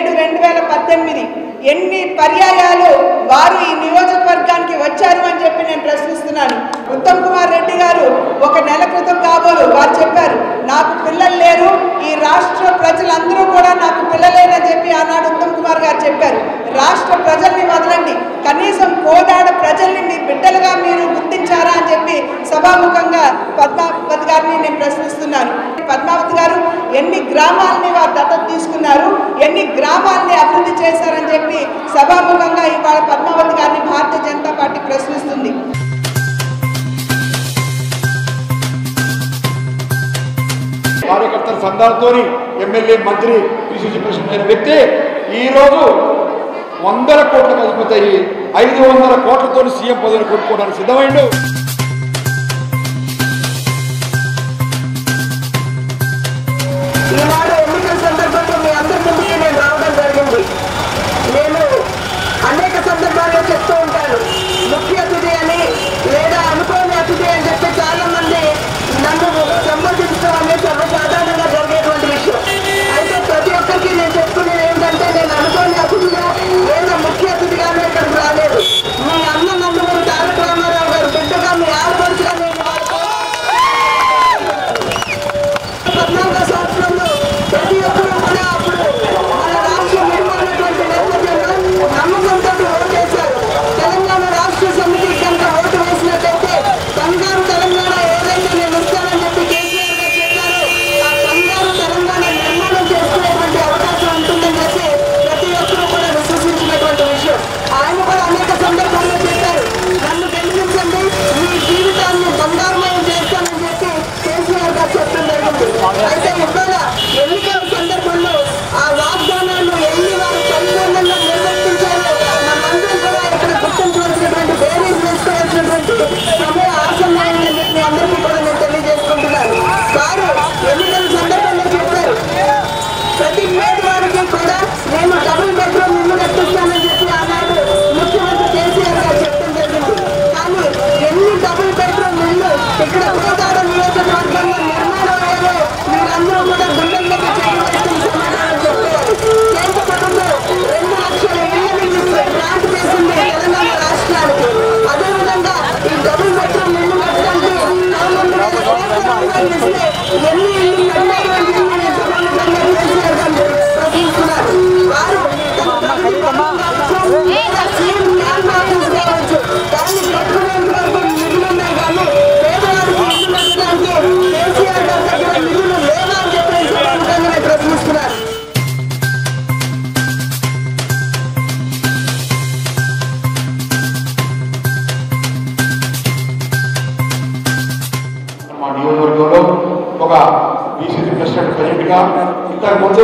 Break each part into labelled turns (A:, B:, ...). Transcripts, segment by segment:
A: ఏడు రెండు వేల పద్దెనిమిది ఎన్ని పర్యాయాలు వారు ఈ నియోజకవర్గానికి వచ్చారు అని చెప్పి నేను ప్రశ్నిస్తున్నాను ఉత్తమ్ కుమార్ రెడ్డి గారు ఒక నెల క్రితం కాబోలు వారు చెప్పారు నాకు పిల్లలు లేరు ఈ రాష్ట్ర ప్రజలందరూ కూడా నాకు పిల్లలేనని చెప్పి ఆనాడు ఉత్తమ్ కుమార్ గారు చెప్పారు రాష్ట్ర ప్రజల్ని వదలండి కనీసం కోదాడ ప్రజల్ని మీ బిడ్డలుగా మీరు గుర్తించారా అని చెప్పి సభాముఖంగా పద్మావతి గారిని నేను ప్రశ్నిస్తున్నాను పద్మావతి గారు ఎన్ని గ్రామాలని వారు దత్తత తీసుకున్నారు ఎన్ని గ్రామాలని అభివృద్ధి చేశారని చెప్పి సభాముఖంగా ఇవాళ పద్మావతి గారిని భారతీయ జనతా పార్టీ ప్రశ్నిస్తుంది
B: కార్యకర్తల సంఘాలతోని ఎమ్మెల్యే మంత్రి పిసిసి ప్రెసిడెంట్ అయిన వ్యక్తి ఈరోజు వందల కోట్లకు అధిపతాయి ఐదు వందల కోట్లతో సీఎం పదవిని కొనుక్కోవడానికి సిద్ధమైండు
C: ఈనాడు ఎన్నికల సందర్భంలో మీ అందరి ముందుకి నేను రావడం జరిగింది నేను అనేక సందర్భాల్లో చెప్తూ ఉంటాను ముఖ్య అతిథి అని లేదా అనుకోని అతిథి అని చెప్పి చాలా మంది నన్ను సంబోధించడం అనేది సర్వసాధారణంగా జరిగేటువంటి విషయం అయితే ప్రతి ఒక్కరికి నేను చెప్పుకునేది ఏంటంటే నేను అనుకోని అతిథిగా లేదా ముఖ్య అతిథిగానే ఇక్కడికి రాలేదు మీ అన్న నందమూరి తారక రామారావు గారు బిడ్డగా మీ ఆడపడుచుగా నేను వాళ్ళతో పద్నాలుగో సంవత్సరంలో ప్రతి ఒక్కరూ కూడా అప్పుడు మన రాష్ట్రం విడిపోయినటువంటి నేపథ్యంలో నమ్మకంతో ఓటేశారు తెలంగాణ రాష్ట్ర సమితి కనుక ఓటు వేసినట్టయితే బంగారు తెలంగాణ ఏదైతే నేను ఇస్తానని చెప్పి కేసీఆర్ గారు చెప్పారో ఆ బంగారు తెలంగాణ నిర్మాణం చేసుకునేటువంటి అవకాశం ఉంటుందని చెప్పి ప్రతి ఒక్కరూ కూడా విశ్వసించినటువంటి విషయం ఆయన కూడా అనేక సందర్భాల్లో చెప్పారు నన్ను గెలిపించండి మీ జీవితాన్ని బంగారమయం చేస్తానని చెప్పి కేసీఆర్ గారు చెప్పడం జరిగింది అయితే ఇవాళ ఎన్నికల సందర్భంలో ఆ వాగ్దానాలు ఎన్ని వారు పరిపూర్ణంగా నిర్వర్తించారో మనందరం కూడా ఇక్కడ గుర్తించవలసినటువంటి బేరీస్ వేసుకోవాల్సినటువంటి సమయం ఆసన్నమైందని చెప్పి మీ అందరికీ కూడా నేను తెలియజేసుకుంటున్నాను వారు ఎన్నికల సందర్భంలో చెప్పారు ప్రతి పేదవారికి కూడా నేను డబుల్ బెడ్రూమ్ ఇల్లు కట్టిస్తానని చెప్పి ఆనాడు ముఖ్యమంత్రి కేసీఆర్ గారు చెప్పడం జరిగింది కానీ ఎన్ని డబుల్ బెడ్రూమ్ ఇల్లు ఇక్కడ కోదాడ నియోజకవర్గంలో నిర్మాణం అయ్యారో మీరందరూ కూడా గుండెల్లోకి చేయవలసిన సమాధానం చెప్పారు కేంద్ర ప్రభుత్వం రెండు లక్షల ఇళ్లను గ్రాంట్ చేసింది తెలంగాణ రాష్ట్రానికి అదేవిధంగా ఈ డబుల్ బెడ్రూమ్ ఇల్లు కట్టడానికి పదకొండు వేల కోట్ల రూపాయలు ఇస్తే ఎన్ని ఇల్లు కట్టారు అని చెప్పి నేను సమాధానంగా కేసీఆర్ గారు ప్రశ్నిస్తున్నారు వారు తమ ప్రభుత్వం లేదా సీఎం ల్యాండ్ ఆఫీస్ కావచ్చు దాన్ని కట్టుకునేంత వరకు నిధులు ఉన్నాయి కానీ పేదవారికి ఇల్లు కట్టడానికి కేసీఆర్ గారి దగ్గర నిధులు లేవా అని చెప్పి నేను సమాధానంగా నేను ప్రశ్నిస్తున్నారు
B: మా నియోజకవర్గంలో ఒక బీసీసీ ప్రెసిడెంట్ ప్రెసిడెంట్గా ఇంతకుముందు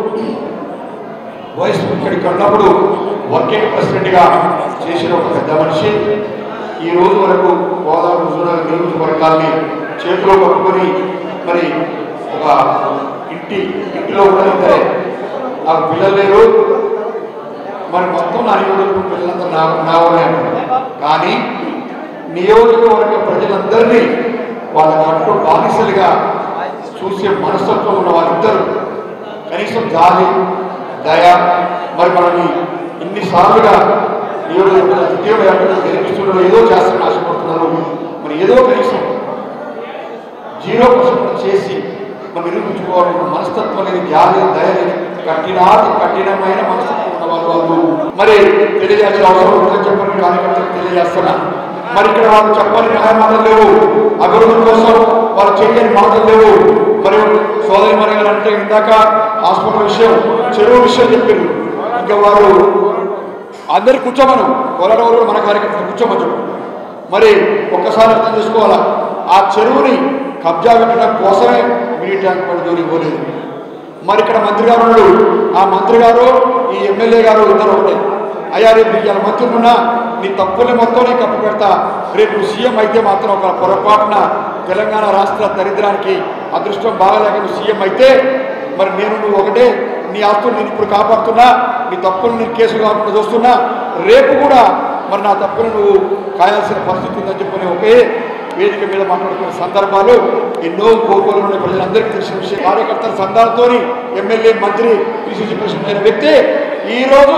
B: వైస్ ఇక్కడికి ఉన్నప్పుడు వర్కింగ్ ప్రెసిడెంట్గా చేసిన ఒక పెద్ద మనిషి ఈ రోజు వరకు గోదావరి హుజూర్నగర్ నియోజకవర్గాన్ని చేతిలో పట్టుకొని మరి ఒక ఇంటి ఇంటిలో కూడా ఇద్దరే నాకు పిల్లలు లేరు మరి మొత్తం నా నియోజకవర్గం పిల్లలంతా నా నా వాళ్ళే అంటారు కానీ నియోజకవర్గ ప్రజలందరినీ వాళ్ళ కట్టు బానిసలుగా చూసే మనస్తత్వం ఉన్న వాళ్ళిద్దరు కనీసం జాలి దయ మరి మనల్ని ఇన్నిసార్లుగా నియోజకవర్గ ఉద్యోగ వ్యాపారం గెలిపిస్తున్నారు ఏదో చేస్తారని ఆశపడుతున్నారు మరి ఏదో కనీసం జీరో పర్సెంట్ చేసి మనం నిరూపించుకోవాలన్న మనస్తత్వం అనేది జాలి దయ లేని కఠినాతి కఠినమైన మనస్తత్వం ఉన్న వాళ్ళు వాళ్ళు మరి తెలియజేయాల్సిన అవసరం ఉందని చెప్పని కార్యకర్తలకు తెలియజేస్తున్నా మరి ఇక్కడ వాళ్ళు చెప్పని న్యాయ మాటలు లేవు అభివృద్ధి కోసం వాళ్ళు చేయని మాటలు లేవు మరి సోదరి మరి గారు అంటే ఇందాక హాస్పిటల్ విషయం చెరువు విషయం చెప్పారు ఇంకా వారు అందరు కూర్చోమను కోలాడవారు కూడా మన కార్యకర్తలు కూర్చోమని చెప్పు మరి ఒక్కసారి అర్థం చేసుకోవాలా ఆ చెరువుని కబ్జా పెట్టడం కోసమే మినీ ట్యాంక్ పడి జోలికి పోలేదు మరి ఇక్కడ మంత్రి గారు ఉన్నాడు ఆ మంత్రి గారు ఈ ఎమ్మెల్యే గారు ఇద్దరు ఒకటే అయ్యా రేపు నీకు ఇలా మంత్రి ఉన్నా నీ తప్పుల్ని మొత్తం నేను కప్పు పెడతా రేపు నువ్వు సీఎం అయితే మాత్రం ఒక పొరపాటున తెలంగాణ రాష్ట్ర దరిద్రానికి అదృష్టం బాగలేక నువ్వు సీఎం అయితే మరి నేను నువ్వు ఒకటే నీ ఆస్తులు నేను ఇప్పుడు కాపాడుతున్నా నీ తప్పులు నేను కేసులు కాకుండా చూస్తున్నా రేపు కూడా మరి నా తప్పులు నువ్వు కాయాల్సిన పరిస్థితి ఉందని చెప్పని ఒకే వేదిక మీద మాట్లాడుకునే సందర్భాలు ఎన్నో కోరుకోలు ప్రజలందరికీ తెలిసిన విషయం కార్యకర్తల సంఘాలతోని ఎమ్మెల్యే మంత్రి పిసిసి ప్రెసిడెంట్ అయిన వ్యక్తి ఈరోజు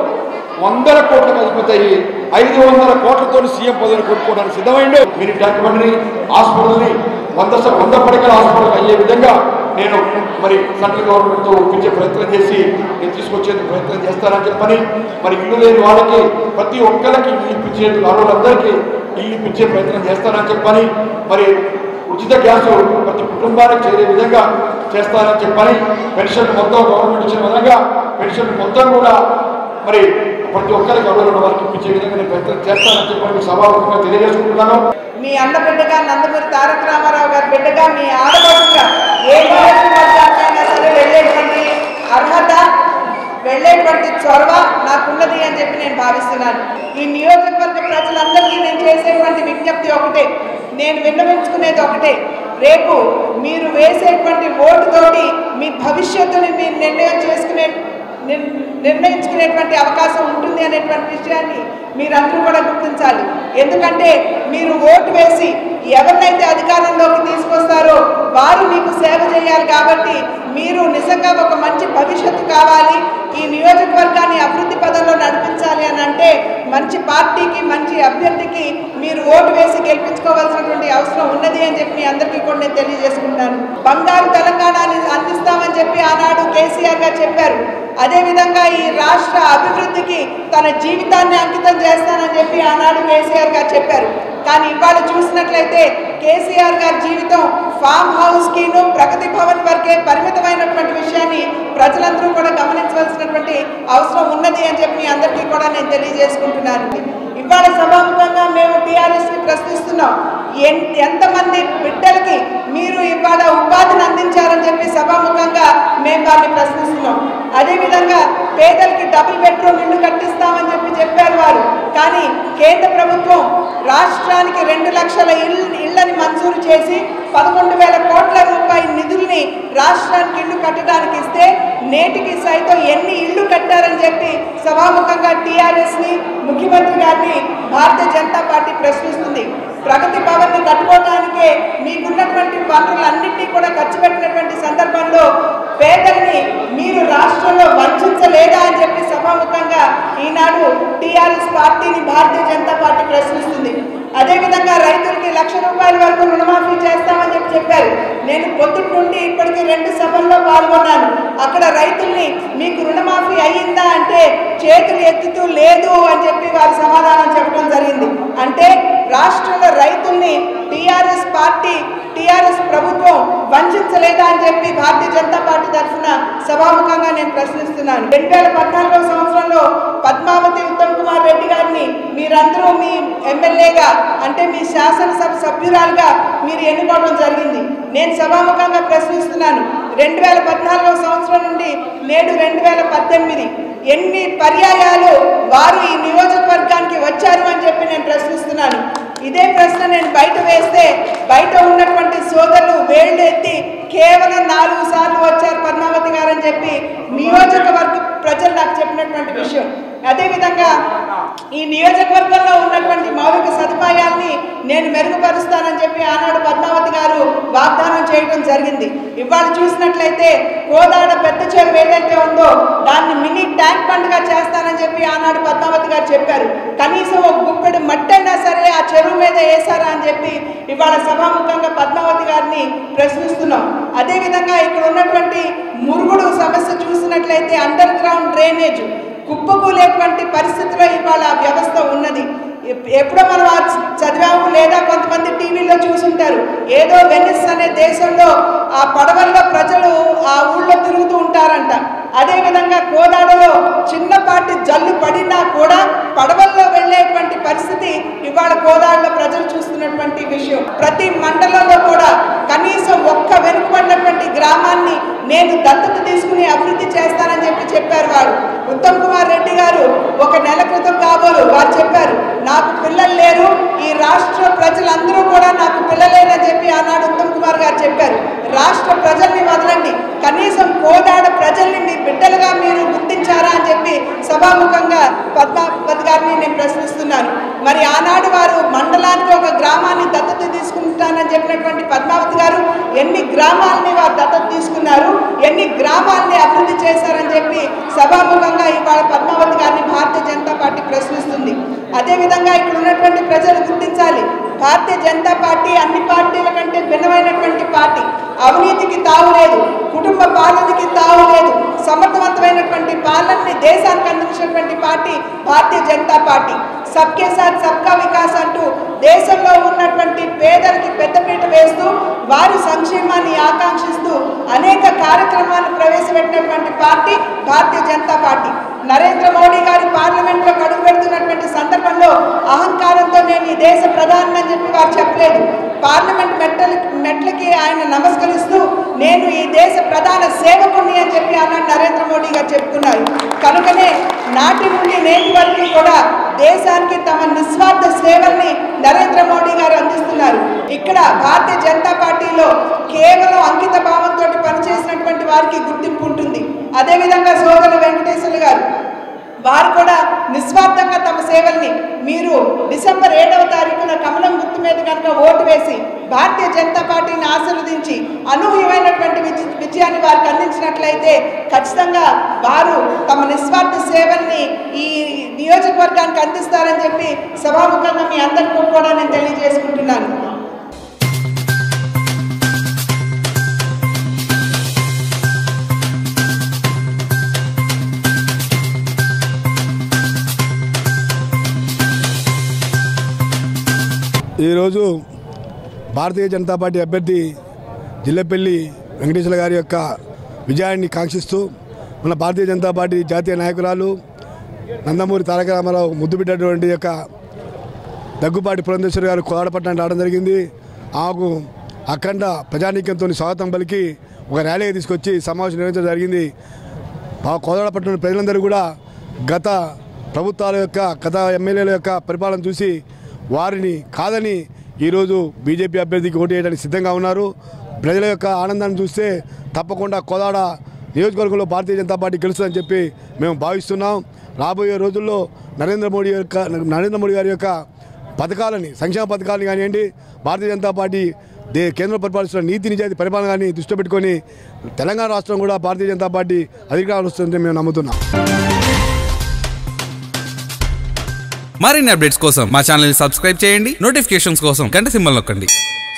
B: వందల కోట్లకు అధిపతాయి ఐదు వందల కోట్లతో సీఎం పదవిని కొనుక్కోవడానికి సిద్ధమైండు మీరు డాక్యుమెంటరీ హాస్పిటల్ని వంద స- వంద పడకల హాస్పిటల్ అయ్యే విధంగా నేను మరి సెంట్రల్ గవర్నమెంట్తో ఒప్పించే ప్రయత్నం చేసి నేను తీసుకొచ్చేందుకు ప్రయత్నం చేస్తానని చెప్పని మరి ఇల్లు లేని వాళ్ళకి ప్రతి ఒక్కరికి ఇల్లు ఇప్పించేందుకు అర్హులందరికీ ఇల్లు ఇప్పించే ప్రయత్నం చేస్తానని చెప్పని మరి ఉచిత గ్యాస్ ప్రతి కుటుంబానికి చేరే విధంగా చేస్తానని చెప్పని పెన్షన్ మొత్తం గవర్నమెంట్ ఇచ్చిన విధంగా పెన్షన్ మొత్తం కూడా మరి ప్రతి ఒక్కరికి అర్హులు వారికి ఇప్పించే విధంగా నేను ప్రయత్నం చేస్తానని చెప్పని మీకు సభాముఖంగా తెలియజేసుకుంటున్నాను
A: మీ అన్న బిడ్డగా నందమూరి తారక రామారావు గారి బిడ్డగా మీ ఆడపడుగా ఏ నియోజకవర్గానికైనా సరే వెళ్ళేటువంటి అర్హత వెళ్ళేటువంటి చొరవ నాకున్నది అని చెప్పి నేను భావిస్తున్నాను ఈ నియోజకవర్గ ప్రజలందరికీ నేను చేసేటువంటి విజ్ఞప్తి ఒకటే నేను విన్నవించుకునేది ఒకటే రేపు మీరు వేసేటువంటి ఓటుతోటి మీ భవిష్యత్తుని మీరు నిర్ణయం చేసుకునే నిర్- నిర్ణయించుకునేటువంటి అవకాశం ఉంటుంది అనేటువంటి విషయాన్ని మీరందరూ కూడా గుర్తించాలి ఎందుకంటే మీరు ఓటు వేసి ఎవరినైతే అధికారంలోకి తీసుకొస్తారో వారు మీకు సేవ చేయాలి కాబట్టి మీరు నిజంగా ఒక మంచి భవిష్యత్తు కావాలి ఈ నియోజకవర్గాన్ని అభివృద్ధి పదంలో నడిపించాలి అని అంటే మంచి పార్టీకి మంచి అభ్యర్థికి మీరు ఓటు వేసి గెలిపించుకోవాల్సినటువంటి అవసరం ఉన్నది అని చెప్పి మీ అందరికీ కూడా నేను తెలియజేసుకుంటాను బంగారు తెలంగాణని అందిస్తామని చెప్పి ఆనాడు కేసీఆర్ గారు చెప్పారు అదేవిధంగా ఈ రాష్ట్ర అభివృద్ధికి తన జీవితాన్ని అంకితం చేస్తానని చెప్పి ఆనాడు కేసీఆర్ గారు చెప్పారు కానీ ఇవాళ చూసినట్లయితే కేసీఆర్ గారి జీవితం ఫామ్ హౌస్కిను ప్రగతి భవన్ వరకే పరిమితమైనటువంటి విషయాన్ని ప్రజలందరూ కూడా గమనించవలసినటువంటి అవసరం ఉన్నది అని చెప్పి మీ అందరికీ కూడా నేను తెలియజేసుకుంటున్నాను ఇవాళ సభాముఖంగా మేము టీఆర్ఎస్ని ప్రశ్నిస్తున్నాం ఎన్ ఎంతమంది బిడ్డలకి మీరు ఇవాళ ఉపాధిని అందించారని చెప్పి సభాముఖంగా మేము వారిని ప్రశ్నిస్తున్నాం అదేవిధంగా పేదలకి డబుల్ బెడ్రూమ్ ఇల్లు కట్టిస్తామని చెప్పి చెప్పారు వారు కానీ కేంద్ర ప్రభుత్వం రాష్ట్రానికి రెండు లక్షల ఇల్లు ఇళ్ళని మంజూరు చేసి పదకొండు వేల కోట్ల రూపాయల నిధుల్ని రాష్ట్రానికి ఇల్లు కట్టడానికి ఇస్తే నేటికి సైతం ఎన్ని ఇల్లు కట్టారని చెప్పి సభాముఖంగా టీఆర్ఎస్ని ముఖ్యమంత్రి గారిని భారతీయ జనతా పార్టీ ప్రశ్నిస్తుంది ప్రగతి భవన్ కట్టుకోవడానికే మీకున్నటువంటి వనరులన్నింటినీ కూడా ఖర్చు పెట్టినటువంటి సందర్భంలో పేదల్ని మీరు రాష్ట్రంలో వంచలేదా అని చెప్పి సభాముఖంగా ఈనాడు టీఆర్ఎస్ పార్టీని భారతీయ జనతా పార్టీ ప్రశ్నిస్తుంది అదేవిధంగా రైతులకి లక్ష రూపాయల వరకు రుణమాఫీ చేస్తామని చెప్పి చెప్పారు నేను పొద్దుటి నుండి ఇప్పటికి రెండు సభల్లో పాల్గొన్నాను అక్కడ రైతుల్ని మీకు రుణమాఫీ అయ్యిందా అంటే చేతులు ఎత్తుతూ లేదు అని చెప్పి వారు సమాధానం చెప్పడం జరిగింది అంటే రాష్ట్రంలో రైతుల్ని టీఆర్ఎస్ పార్టీ టీఆర్ఎస్ ప్రభుత్వం వంచలేదా అని చెప్పి భారతీయ జనతా పార్టీ తరఫున సభాముఖంగా నేను ప్రశ్నిస్తున్నాను రెండు వేల పద్నాలుగో సంవత్సరంలో పద్మావతి ఉత్తమ్ కుమార్ రెడ్డి గారిని మీరందరూ మీ ఎమ్మెల్యేగా అంటే మీ శాసనసభ సభ్యురాలుగా మీరు ఎన్నుకోవడం జరిగింది నేను సభాముఖంగా ప్రశ్నిస్తున్నాను రెండు వేల పద్నాలుగో సంవత్సరం నుండి నేడు రెండు వేల పద్దెనిమిది ఎన్ని పర్యాయాలు వారు ఈ నియోజకవర్గానికి వచ్చారు అని చెప్పి నేను ప్రశ్నిస్తున్నాను ఇదే ప్రశ్న నేను బయట వేస్తే బయట ఉన్నటువంటి సోదరులు వేళ్ళు ఎత్తి కేవలం నాలుగు సార్లు వచ్చారు పద్మావతి గారు అని చెప్పి నియోజకవర్గ ప్రజలు నాకు చెప్పినటువంటి విషయం అదేవిధంగా ఈ నియోజకవర్గంలో ఉన్నటువంటి మౌలిక సదుపాయాల్ని నేను మెరుగుపరుస్తానని చెప్పి ఆనాడు పద్మావతి గారు వాగ్దానం చేయడం జరిగింది ఇవాళ చూసినట్లయితే కోదాడ పెద్ద చెరువు ఏదైతే ఉందో దాన్ని మినీ ట్యాంక్ బండ్గా చేస్తానని చెప్పి ఆనాడు పద్మావతి గారు చెప్పారు కనీసం ఒక గుప్పెడు మట్టి అయినా సరే ఆ చెరువు మీద వేసారా అని చెప్పి ఇవాళ సభాముఖంగా పద్మావతి గారిని ప్రశ్నిస్తున్నాం అదేవిధంగా ఇక్కడ ఉన్నటువంటి మురుగుడు సమస్య చూసినట్లయితే అండర్ గ్రౌండ్ డ్రైనేజ్ కుప్పకూలేటువంటి పరిస్థితిలో ఇవాళ ఆ వ్యవస్థ ఉన్నది ఎప్- ఎప్పుడో మనం ఆ చ- చదివాము లేదా కొంతమంది టీవీలో చూసుంటారు ఏదో వెనిస్ అనే దేశంలో ఆ పడవల్లో ప్రజలు ఆ ఊళ్ళో తిరుగుతూ ఉంటారంట అదేవిధంగా కోదాడలో చిన్నపాటి జల్లు పడినా కూడా పడవల్లో వెళ్ళేటువంటి పరిస్థితి ఇవాళ కోదాడలో ప్రజలు చూస్తున్నటువంటి విషయం ప్రతి మండలంలో కూడా కనీసం ఒక్క వెనుకబడినటువంటి గ్రామాన్ని నేను దత్తత తీసుకుని అభివృద్ధి చేస్తానని చెప్పి చెప్పారు వారు ఉత్తమ్ కుమార్ రెడ్డి గారు ఒక నెల క్రితం కాబోలు వారు చెప్పారు నాకు పిల్లలు లేరు ఈ రాష్ట్ర ప్రజలందరూ కూడా నాకు పిల్లలేరని చెప్పి ఆనాడు ఉత్తమ్ కుమార్ గారు చెప్పారు రాష్ట్ర ప్రజల్ని వదలండి కనీసం కోదాడ ప్రజల్ని మీ బిడ్డలుగా మీరు గుర్తించారా అని చెప్పి సభాముఖంగా పద్మావతి గారిని నేను ప్రశ్నిస్తున్నాను మరి ఆనాడు వారు మండలానికి ఒక గ్రామాన్ని దత్తత తీసుకుంటానని చెప్పినటువంటి పద్మావతి గారు ఎన్ని గ్రామాలని వారు దత్తత తీసుకున్నారు ఎన్ని గ్రామాలని అభివృద్ధి చేశారని చెప్పి సభాముఖంగా ఇవాళ పద్మావతి గారిని భారతీయ జనతా పార్టీ ప్రశ్నిస్తుంది అదేవిధంగా ఇక్కడ ఉన్నటువంటి ప్రజలు గుర్తించాలి భారతీయ జనతా పార్టీ అన్ని పార్టీల కంటే భిన్నమైనటువంటి పార్టీ అవినీతికి తావు లేదు కుటుంబ పాలనకి తావు లేదు సమర్థవంతమైనటువంటి పాలనని దేశానికి అందించినటువంటి పార్టీ భారతీయ జనతా పార్టీ సబ్కే సాత్ సబ్కా వికాస్ అంటూ దేశంలో ఉన్నటువంటి పేదలకి పెద్దపీట వేస్తూ వారి సంక్షేమాన్ని ఆకాంక్షిస్తూ అనేక కార్యక్రమాలను ప్రవేశపెట్టినటువంటి పార్టీ భారతీయ జనతా పార్టీ నరేంద్ర మోడీ గారి పార్లమెంట్లో అడుగు పెడుతున్నటువంటి సందర్భంలో అహంకారంతో నేను ఈ దేశ ప్రధాని అని చెప్పి వారు చెప్పలేదు పార్లమెంట్ మెట్టల మెట్లకి ఆయన నమస్కరిస్తూ నేను ఈ దేశ ప్రధాన సేవకుని అని చెప్పి అన్నాడు నరేంద్ర మోడీ గారు చెప్పుకున్నారు కనుకనే నాటి నుండి నేటి వరకు కూడా దేశానికి తమ నిస్వార్థ సేవల్ని నరేంద్ర మోడీ గారు అందిస్తున్నారు ఇక్కడ భారతీయ జనతా పార్టీలో కేవలం అంకిత భావంతో పనిచేసినటువంటి వారికి గుర్తింపు ఉంటుంది అదేవిధంగా సోదరు వెంకటేశ్వర్లు గారు వారు కూడా నిస్వార్థంగా తమ సేవల్ని మీరు డిసెంబర్ ఏడవ తారీఖున కమలం గుర్తు మీద కనుక ఓటు వేసి భారతీయ జనతా పార్టీని ఆశీర్వదించి అనూహ్యమైనటువంటి విజ విజయాన్ని వారికి అందించినట్లయితే ఖచ్చితంగా వారు తమ నిస్వార్థ సేవల్ని ఈ నియోజకవర్గానికి అందిస్తారని చెప్పి సభాముఖంగా మీ అందరికీ కూడా నేను తెలియజేసుకుంటున్నాను
D: ఈరోజు భారతీయ జనతా పార్టీ అభ్యర్థి జిల్లెపల్లి వెంకటేశ్వర గారి యొక్క విజయాన్ని కాంక్షిస్తూ మన భారతీయ జనతా పార్టీ జాతీయ నాయకురాలు నందమూరి తారక రామారావు ముద్దు బిడ్డటువంటి యొక్క దగ్గుపాటి పురంధేశ్వరి గారు కోదాడపట్నం రావడం జరిగింది ఆమెకు అఖండ ప్రజానీకంతో స్వాగతం పలికి ఒక ర్యాలీగా తీసుకొచ్చి సమావేశం నిర్వహించడం జరిగింది ఆ కోదాడపట్నం ప్రజలందరూ కూడా గత ప్రభుత్వాల యొక్క గత ఎమ్మెల్యేల యొక్క పరిపాలన చూసి వారిని కాదని ఈరోజు బీజేపీ అభ్యర్థికి ఓటు వేయడానికి సిద్ధంగా ఉన్నారు ప్రజల యొక్క ఆనందాన్ని చూస్తే తప్పకుండా కోదాడ నియోజకవర్గంలో భారతీయ జనతా పార్టీ గెలుస్తుందని చెప్పి మేము భావిస్తున్నాం రాబోయే రోజుల్లో నరేంద్ర మోడీ యొక్క నరేంద్ర మోడీ గారి యొక్క పథకాలని సంక్షేమ పథకాలని కానివ్వండి భారతీయ జనతా పార్టీ దే కేంద్ర పరిపాలిస్తున్న నీతి నిజాయితీ పరిపాలన కానీ దృష్టి పెట్టుకొని తెలంగాణ రాష్ట్రం కూడా భారతీయ జనతా పార్టీ అధికారం వస్తుందని మేము నమ్ముతున్నాం
E: మరిన్ని అప్డేట్స్ కోసం మా ఛానల్ సబ్స్క్రైబ్ చేయండి నోటిఫికేషన్స్ కోసం గంట సింబల్ నొక్కండి